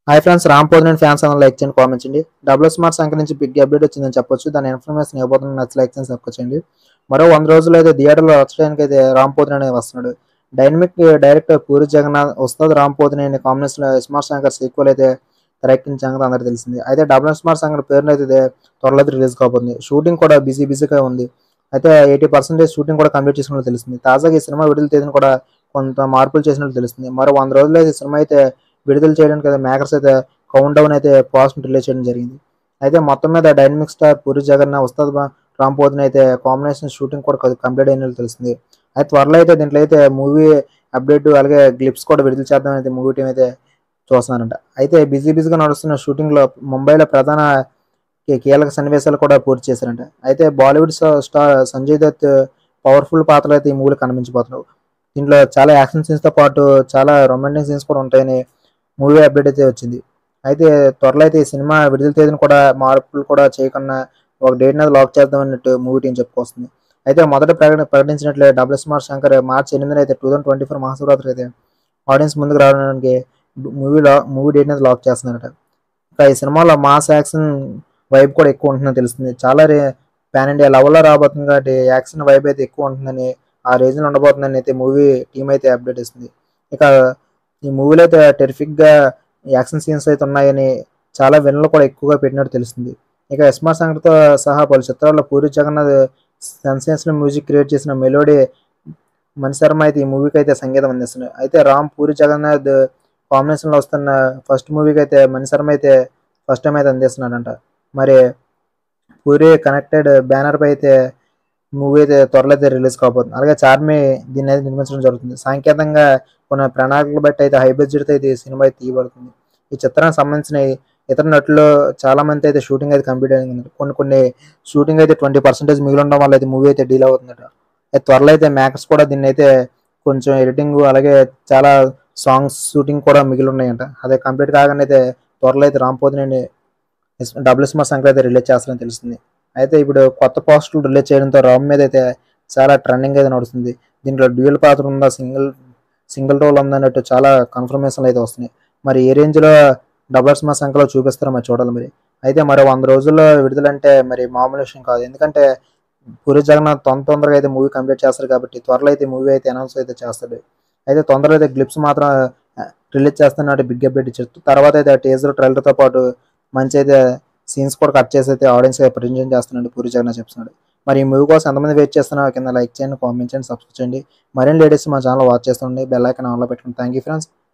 hi friends Ram Pothineni fans అందరూ like చేయండి comment చేయండి డబుల్ స్మార్ట్ సంఖ్య నుంచి బిగ్ అప్డేట్ వచ్చిందని చెప్పొచ్చు దాని ఇన్ఫర్మేషన్ ఇవ్వబోతున్న నచ్చి లైక్ చేసి చెప్పొచ్చండి మరో వంద రోజులు అయితే థియేటర్లో వచ్చడానికి అయితే రామ్ పోదినేని వస్తున్నాడు డైనమిక్ డైరెక్టర్ పూరి జగన్నాథ్ వస్తుంది Ram Pothineni combination smart Shankar sequel అయితే తెరకెక్కించాక అందరికీ తెలిసింది అయితే డబుల్ స్మార్ట్ శంకర్ పేరుని అయితే ఇదే త్వరలో రిలీజ్ కాబోతుంది షూటింగ్ కూడా బిజీ బిజీగా ఉంది అయితే ఎయిటీ పర్సెంటేజ్ షూటింగ్ కూడా కంప్లీట్ చేసినట్టు తెలుస్తుంది తాజాగా ఈ సినిమా విడుదల తేదీని కూడా కొంత మార్పులు చేసినట్టు తెలుస్తుంది మరో వంద రోజుల్లో అయితే ఈ సినిమా అయితే విడుదల చేయడానికి అయితే మేకర్స్ అయితే కౌంట్ డౌన్ అయితే పోస్ట్ రిలీజ్ చేయడం జరిగింది అయితే మొత్తం మీద డైనమిక్ స్టార్ పూరి జగన్ ఉస్తాద్ బా- రామ్ పోతిని అయితే కాంబినేషన్ షూటింగ్ కూడా కంప్లీట్ అయినట్టు తెలుస్తుంది అయితే త్వరలో అయితే దీంట్లో అయితే మూవీ అప్డేట్ అలాగే గ్లిప్స్ కూడా విడుదల చేద్దాం అయితే మూవీ టీం అయితే చూస్తున్నారంట అయితే బిజీ బిజీగా నడుస్తున్న షూటింగ్లో ముంబైలో ప్రధాన కీ- కీలక సన్నివేశాలు కూడా పూర్తి చేశారంట అయితే బాలీవుడ్ స్టా- స్టార్ సంజయ్ దత్ పవర్ఫుల్ పాత్రలు అయితే ఈ మూవీలో కనిపించబోతున్నావు దీంట్లో చాలా యాక్షన్ సీన్స్తో పాటు చాలా రొమాంటిక్ సీన్స్ కూడా ఉంటాయని మూవీ అప్డేట్ అయితే వచ్చింది అయితే త్వరలో అయితే ఈ సినిమా విడుదల తేదీని కూడా మార్పులు కూడా చేయకుండా ఒక డేట్ అనేది లాక్ చేద్దాం అన్నట్టు మూవీ టీం చెప్పుకొస్తుంది అయితే మొదట ప్రకటన ప్రకటించినట్లే డబ్ల్యూ స్మార్ట్ శంకర్ మార్చ్ ఎనిమిదిన అయితే two thousand twenty four Mahashivratri అయితే ఆడియన్స్ ముందుకు రావడానికి మూవీ లా మూవీ డేట్ అనేది లాక్ చేస్తున్నారట ఇంకా ఈ సినిమాలో మాస్ యాక్షన్ వైబ్ కూడా ఎక్కువ ఉంటుందని తెలుస్తుంది చాలా రే పాన్ ఇండియా లెవెల్లో రాబోతుంది కాబట్టి యాక్షన్ వైబ్ అయితే ఎక్కువ ఉంటుందని ఆ రేంజ్లో ఉండబోతుందని అయితే మూవీ టీం అయితే అప్డేట్ ఇస్తుంది ఇక ఈ మూవీలో అయితే టెరిఫిక్గా యాక్షన్ సీన్స్ అయితే ఉన్నాయని చాలా వినలు కూడా ఎక్కువగా పెట్టినట్టు తెలుస్తుంది ఇక ఎస్మా సంగతితో సహా పలు చిత్రాల్లో Puri Jagannath sensational music create చేసిన మెలోడీ మణి శర్మ అయితే ఈ మూవీకి అయితే సంగీతం అందిస్తున్నాడు అయితే రామ్ పూరి జగన్నాథ్ కాంబినేషన్లో వస్తున్న ఫస్ట్ మూవీకి అయితే మణి శర్మ అయితే ఫస్ట్ టైం అయితే అందిస్తున్నాడంట మరి పూరి కనెక్టెడ్ బ్యానర్ పై అయితే మూవీ అయితే త్వరలో అయితే రిలీజ్ కాబోతుంది అలాగే చార్మి దీన్ని అయితే నిర్మించడం జరుగుతుంది సాంకేతికంగా కొన్ని ప్రణాళికలు బట్టి అయితే హై బడ్జెట్ అయితే ఈ సినిమా అయితే తీయబడుతుంది ఈ చిత్రానికి సంబంధించిన ఇతర నటులు చాలా మంది అయితే షూటింగ్ అయితే కంప్లీట్ అయింది కొన్ని కొన్ని షూటింగ్ అయితే ట్వంటీ పర్సెంటేజ్ మిగిలి ఉండడం వల్ల అయితే మూవీ అయితే డీల్ అవుతుందట అయితే త్వరలో అయితే మేకర్స్ కూడా దీన్ని అయితే కొంచెం ఎడిటింగ్ అలాగే చాలా సాంగ్స్ షూటింగ్ కూడా మిగిలి ఉన్నాయంట అదే కంప్లీట్ కాగానే అయితే త్వరలో అయితే రాంపోతిని డబుల్ స్మార్ సంక్రాంతి అయితే రిలీజ్ చేస్తారని తెలుస్తుంది అయితే ఇప్పుడు కొత్త పోస్టులు రిలీజ్ చేయడంతో రామ్ మీద అయితే చాలా ట్రెండింగ్ అయితే నడుస్తుంది దీంట్లో డ్యూయల్ పాత్ర ఉందా సింగిల్ సింగిల్ రోల్ ఉందన్నట్టు చాలా కన్ఫర్మేషన్లు అయితే వస్తున్నాయి మరి ఏ రేంజ్లో డబుల్ స్మార్ సంఖ్యలో చూపిస్తారో మరి చూడాలి మరి అయితే మరి వంద రోజుల్లో విడుదలంటే మరి మామూలు విషయం కాదు ఎందుకంటే పూరి జగన్నాథ్ తొందర తొందరగా అయితే మూవీ కంప్లీట్ చేస్తారు కాబట్టి త్వరలో అయితే మూవీ అయితే అనౌన్స్ అయితే చేస్తాడు అయితే తొందరలో అయితే గ్లిప్స్ మాత్రం రిలీజ్ చేస్తున్నట్టు బిగ్ అప్డేట్ ఇచ్చారు తర్వాత అయితే టీజర్ ట్రైలర్తో పాటు మంచి అయితే సీన్స్ కూడా కట్ చేసి అయితే ఆడియన్స్ ప్రజెంట్ చేస్తున్నాడు పూరి జగన్నాథ్ చెప్తున్నాడు మరి ఈ మూవీ కోసం ఎంతమంది వెయిట్ చేస్తున్నా కింద లైక్ చేయండి కామెంట్ చేయండి సబ్స్క్రైబ్ చేయండి మరిన్ని లేడీస్ మా ఛానల్ వాచ్ చేస్తుండే బెల్ ఐకాన్ ఆన్లో పెట్టుకోండి థ్యాంక్ యూ ఫ్రెండ్స్